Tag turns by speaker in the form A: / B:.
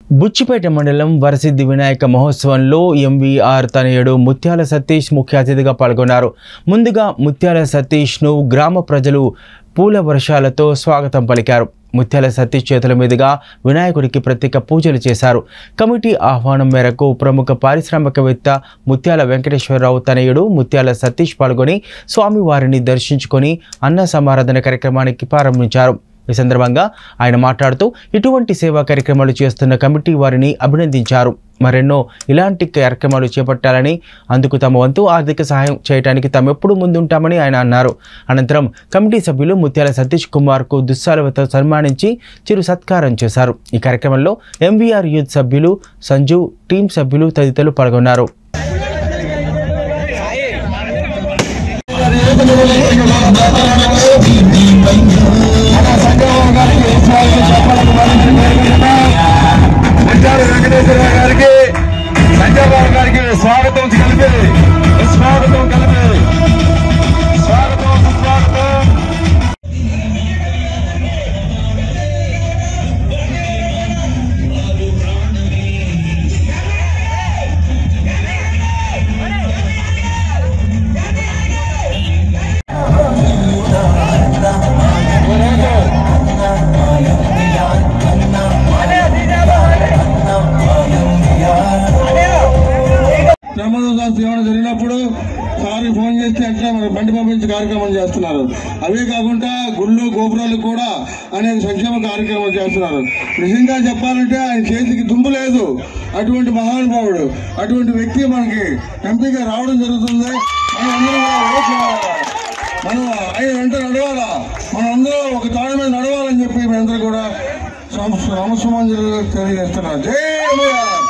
A: బుచ్చిపేట మండలం వరసిద్ధి వినాయక మహోత్సవంలో ఎంవీఆర్ తనయుడు ముత్యాల సతీష్ ముఖ్య అతిథిగా పాల్గొన్నారు ముందుగా ముత్యాల సతీష్ను గ్రామ ప్రజలు పూల వర్షాలతో స్వాగతం పలికారు ముత్యాల సతీష్ చేతుల మీదుగా వినాయకుడికి ప్రత్యేక పూజలు చేశారు కమిటీ ఆహ్వానం మేరకు ప్రముఖ పారిశ్రామికవేత్త ముత్యాల వెంకటేశ్వరరావు తనయుడు ముత్యాల సతీష్ పాల్గొని స్వామివారిని దర్శించుకొని అన్న సమారాధన కార్యక్రమానికి ప్రారంభించారు ఈ సందర్భంగా ఆయన మాట్లాడుతూ ఇటువంటి సేవా కార్యక్రమాలు చేస్తున్న కమిటీ వారిని అభినందించారు మరెన్నో ఇలాంటి కార్యక్రమాలు చేపట్టాలని అందుకు తమ వంతు ఆర్థిక సహాయం చేయడానికి తాము ఎప్పుడు ముందుంటామని ఆయన అన్నారు అనంతరం కమిటీ సభ్యులు ముత్యాల సతీష్ కుమార్కు దుస్సాలవతో సన్మానించి చిరు సత్కారం చేశారు ఈ కార్యక్రమంలో ఎంవీఆర్ యూత్ సభ్యులు సంజు టీం సభ్యులు తదితరులు పాల్గొన్నారు
B: మంచాల వెంకటేశ్వర గారికి సంజయబాబు గారికి స్వాగతం కలిపి స్వాగతం కలిపి స్వాగతం సుస్వాగతం ప్రమాదం ఏమైనా జరిగినప్పుడు సారి ఫోన్ చేస్తే అంటే మన బండి పంపించి కార్యక్రమం చేస్తున్నారు అవే కాకుండా గుళ్ళు గోపురాలు కూడా అనేక సంక్షేమ కార్యక్రమాలు చేస్తున్నారు నిజంగా చెప్పాలంటే ఆయన చేతికి దుమ్ము లేదు అటువంటి మహానుభావుడు అటువంటి వ్యక్తి మనకి ఎంపీగా రావడం జరుగుతుంది మనం అందరం కూడా ఓట్లు వేయాలి. మనం ఆయన వెంట నడవాలా మనం అందరూ ఒక తాడు మీద నడవాలని చెప్పి మేమందరూ కూడా రామస్వామి తెలియజేస్తున్నాం జై అమీర్